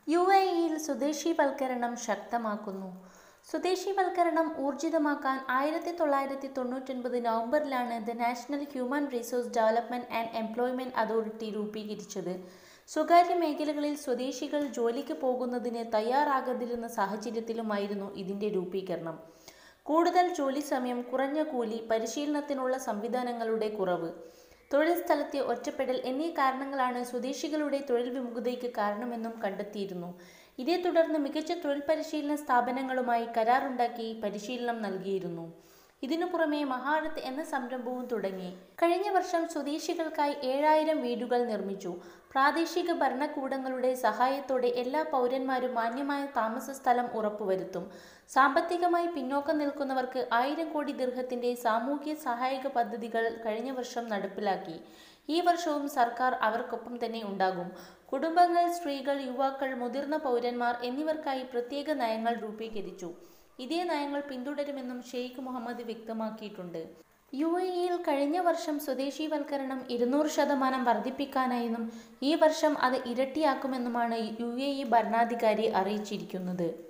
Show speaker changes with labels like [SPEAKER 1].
[SPEAKER 1] U A ഇയിൽ സ്വദേശീവൽക്കരണം ശക്തമാക്കുന്നു സ്വദേശീവൽക്കരണം ഊർജിതമാക്കാൻ ആയിരത്തി തൊള്ളായിരത്തി തൊണ്ണൂറ്റൊൻപത് നവംബറിലാണ് the national human resource development and employment authority രൂപീകരിച്ചത് സ്വകാര്യ മേഖലകളിൽ സ്വദേശികൾ ജോലിക്ക് പോകുന്നതിന് തയ്യാറാകാതിരുന്ന സാഹചര്യത്തിലുമായിരുന്നു ഇതിന്റെ രൂപീകരണം കൂടുതൽ ജോലി സമയം കുറഞ്ഞ കൂലി പരിശീലനത്തിനുള്ള സംവിധാനങ്ങളുടെ കുറവ് തൊഴിൽ സ്ഥലത്തെ ഒറ്റപ്പെടൽ എന്നീ കാരണങ്ങളാണ് സ്വദേശികളുടെ തൊഴിൽ വിമുഖതയ്ക്ക് കാരണമെന്നും കണ്ടെത്തിയിരുന്നു ഇതേ തുടർന്ന് മികച്ച തൊഴിൽ പരിശീലന സ്ഥാപനങ്ങളുമായി കരാറുണ്ടാക്കി പരിശീലനം നൽകിയിരുന്നു ഇതിനു പുറമെ മഹാരത്ത് എന്ന സംരംഭവും തുടങ്ങി കഴിഞ്ഞ വർഷം സ്വദേശികൾക്കായി ഏഴായിരം വീടുകൾ നിർമ്മിച്ചു പ്രാദേശിക ഭരണകൂടങ്ങളുടെ സഹായത്തോടെ എല്ലാ പൗരന്മാരും മാന്യമായ താമസ സ്ഥലം ഉറപ്പുവരുത്തും സാമ്പത്തികമായി പിന്നോക്കം നിൽക്കുന്നവർക്ക് ആയിരം കോടി ദീർഘത്തിന്റെ സാമൂഹ്യ സഹായക പദ്ധതികൾ കഴിഞ്ഞ വർഷം നടപ്പിലാക്കി ഈ വർഷവും സർക്കാർ അവർക്കൊപ്പം തന്നെ ഉണ്ടാകും കുടുംബങ്ങൾ സ്ത്രീകൾ യുവാക്കൾ മുതിർന്ന പൗരന്മാർ എന്നിവർക്കായി പ്രത്യേക നയങ്ങൾ രൂപീകരിച്ചു ഇതേ നയങ്ങൾ പിന്തുടരുമെന്നും ഷെയ്ഖ് മുഹമ്മദ് വ്യക്തമാക്കിയിട്ടുണ്ട് യു എ ഇയിൽ കഴിഞ്ഞ വർഷം സ്വദേശീവൽക്കരണം ഇരുന്നൂറ് ശതമാനം വർദ്ധിപ്പിക്കാനായെന്നും ഈ വർഷം അത് ഇരട്ടിയാക്കുമെന്നുമാണ് യു എ ഇ ഭരണാധികാരി അറിയിച്ചിരിക്കുന്നത്